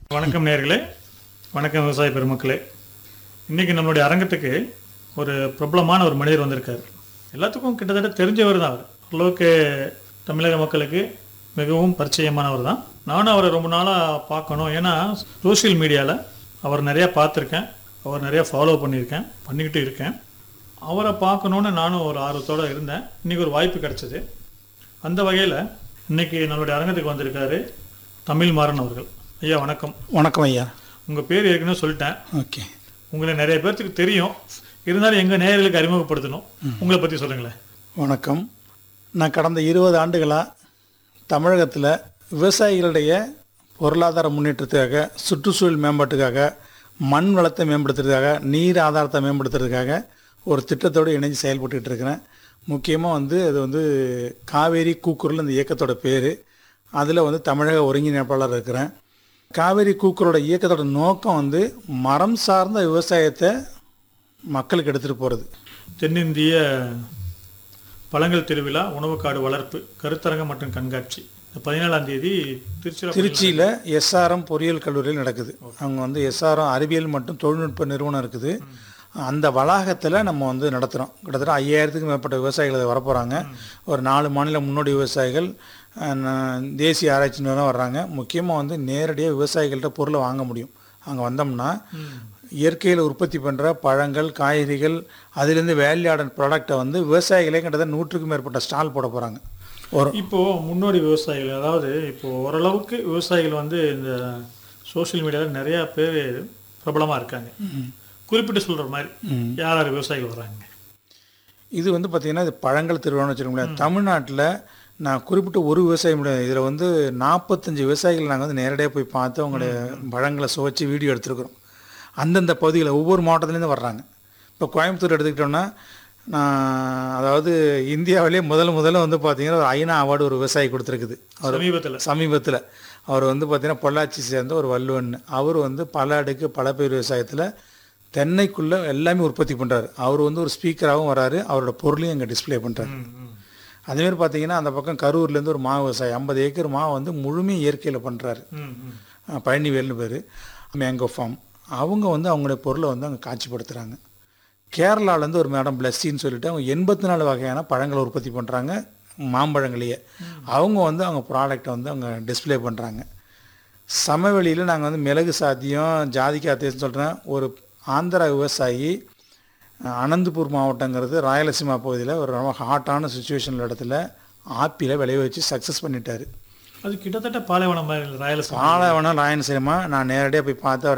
வணக்கம் நேர்களே வணக்கம் விவசாய பெருமக்களே இன்னைக்கு நம்மளுடைய அரங்கத்துக்கு ஒரு பிரபலமான ஒரு மனிதர் வந்திருக்காரு எல்லாத்துக்கும் கிட்டத்தட்ட தெரிஞ்சவர் தான் அவர் ஓரளவுக்கு தமிழக மக்களுக்கு மிகவும் பரிச்சயமானவர் தான் நானும் அவரை ரொம்ப நாளாக பார்க்கணும் ஏன்னா சோஷியல் மீடியாவில் அவர் நிறையா பார்த்துருக்கேன் அவர் நிறையா ஃபாலோ பண்ணியிருக்கேன் பண்ணிக்கிட்டு இருக்கேன் அவரை பார்க்கணுன்னு நானும் ஒரு ஆர்வத்தோடு இருந்தேன் இன்னைக்கு ஒரு வாய்ப்பு கிடைச்சது அந்த வகையில் இன்னைக்கு நம்மளுடைய அரங்கத்துக்கு வந்திருக்காரு தமிழ் மாறன் அவர்கள் ஐயா வணக்கம் வணக்கம் ஐயா உங்கள் பேர் ஏற்கனவே சொல்லிட்டேன் ஓகே உங்களை நிறைய பேர்த்துக்கு தெரியும் இருந்தாலும் எங்கள் நேயர்களுக்கு அறிமுகப்படுத்தணும் உங்களை பற்றி சொல்லுங்களேன் வணக்கம் நான் கடந்த இருபது ஆண்டுகளாக தமிழகத்தில் விவசாயிகளுடைய பொருளாதார முன்னேற்றத்துக்காக சுற்றுச்சூழல் மேம்பாட்டுக்காக மண் வளத்தை மேம்படுத்துறதுக்காக நீர் ஆதாரத்தை மேம்படுத்துறதுக்காக ஒரு திட்டத்தோடு இணைஞ்சு செயல்பட்டுக்கிட்டு இருக்கிறேன் முக்கியமாக வந்து அது வந்து காவேரி கூக்குரல் இந்த இயக்கத்தோட பேர் அதில் வந்து தமிழக ஒருங்கிணைப்பாளர் இருக்கிறேன் காவேரி கூக்குரலோட இயக்கத்தோட நோக்கம் வந்து மரம் சார்ந்த விவசாயத்தை மக்களுக்கு எடுத்துகிட்டு போகிறது தென்னிந்திய பழங்கள் திருவிழா உணவுக்காடு வளர்ப்பு கருத்தரங்கம் மற்றும் கண்காட்சி இந்த பதினேழாம் தேதி திருச்சிராப்பள்ளி திருச்சியில் எஸ்ஆர்எம் பொறியியல் கல்லூரியில் நடக்குது அவங்க வந்து எஸ்ஆர்எம் அறிவியல் மற்றும் தொழில்நுட்ப நிறுவனம் இருக்குது அந்த வளாகத்தில் நம்ம வந்து நடத்துகிறோம் கிட்டத்தட்ட ஐயாயிரத்துக்கும் மேற்பட்ட விவசாயிகள் அதை வரப்போகிறாங்க ஒரு நாலு மாநில முன்னோடி விவசாயிகள் அஹ், ந- தேசிய ஆராய்ச்சி நிறுவனம் வர்றாங்க முக்கியமாக வந்து நேரடியாக விவசாயிகள்கிட்ட பொருளை வாங்க முடியும் அங்கே வந்தோம்னா இயற்கையில் உற்பத்தி பண்ணுற பழங்கள் காய்கறிகள் அதிலிருந்து வேல்யூ ஆடன் ப்ராடக்டை வந்து விவசாயிகளே கிட்டத்தட்ட நூற்றுக்கும் மேற்பட்ட ஸ்டால் போட போகிறாங்க ஒரு இப்போ முன்னோடி விவசாயிகள் அதாவது இப்போ ஓரளவுக்கு விவசாயிகள் வந்து இந்த சோஷியல் மீடியாவில் நிறைய பேர் பிரபலமா இருக்காங்க குறிப்பிட்டு சொல்ற மாதிரி யார் யார் விவசாயிகள் வர்றாங்க இது வந்து பார்த்திங்கன்னா இது பழங்கள் திருவிழான்னு வச்சுக்க முடியாது தமிழ்நாட்டில் நான் குறிப்பிட்ட ஒரு விவசாயம் முடியாது இதில் வந்து நாற்பத்தஞ்சு விவசாயிகள் நாங்கள் வந்து நேரடியாக போய் பார்த்து அவங்களுடைய பழங்களை சுவைச்சு வீடியோ எடுத்துருக்குறோம் அந்தந்த பகுதிகளில் ஒவ்வொரு மாவட்டத்துலேருந்து வர்றாங்க இப்போ கோயம்புத்தூர் எடுத்துக்கிட்டோம்னா நான் அதாவது இந்தியாவிலே முதல்ல முதல்ல வந்து பார்த்தீங்கன்னா ஒரு ஐநா அவார்டு ஒரு விவசாயி கொடுத்துருக்குது அவர் சமீபத்துல சமீபத்தில் அவர் வந்து பார்த்தீங்கன்னா பொள்ளாச்சி சேர்ந்த ஒரு வள்ளுவன் அவர் வந்து பல அடுக்கு பல பயிர் விவசாயத்தில் தென்னைக்குள்ளே எல்லாமே உற்பத்தி பண்ணுறாரு அவர் வந்து ஒரு ஸ்பீக்கராகவும் வராரு அவரோட பொருளையும் அங்கே டிஸ்ப்ளே பண்ணுறாரு ம், ம். அதேமாதிரி பார்த்தீங்கன்னா அந்த பக்கம் கரூர்லேருந்து ஒரு மா விவசாயி ஐம்பது ஏக்கர் மா வந்து முழுமையாக இயற்கையில் பண்ணுறாரு ம், ம். பழனிவேல்னு பேர் மேங்கோ ஃபார்ம் அவங்க வந்து அவங்களுடைய பொருளை வந்து அங்கே காட்சிப்படுத்துகிறாங்க கேரளாலேருந்து ஒரு மேடம் பிளஸ்ஸின்னு சொல்லிட்டு அவங்க எண்பத்தி நாலு வகையான பழங்களை உற்பத்தி பண்ணுறாங்க மாம்பழங்களையே அவங்க வந்து அவங்க ப்ராடக்டை வந்து அவங்க டிஸ்ப்ளே பண்ணுறாங்க சமவெளியில் நாங்கள் வந்து மிளகு சாத்தியம் ஜாதிக்காய் தேசம் சொல்கிறேன் ஒரு ஆந்திரா விவசாயி அஹ், அனந்தபூர் மாவட்டங்கிறது ராயலசீமா பகுதியில் ஒரு ரொம்ப ஹாட்டான சுச்சுவேஷனில் இடத்துல ஆப்பிளை விளைய வச்சு சக்ஸஸ் பண்ணிட்டாரு அது கிட்டத்தட்ட பாலைவனம் மாதிரி ராயலசீமா பாலைவனம் ராயலசீமா நான் நேரடியாக போய் பார்த்து அவர்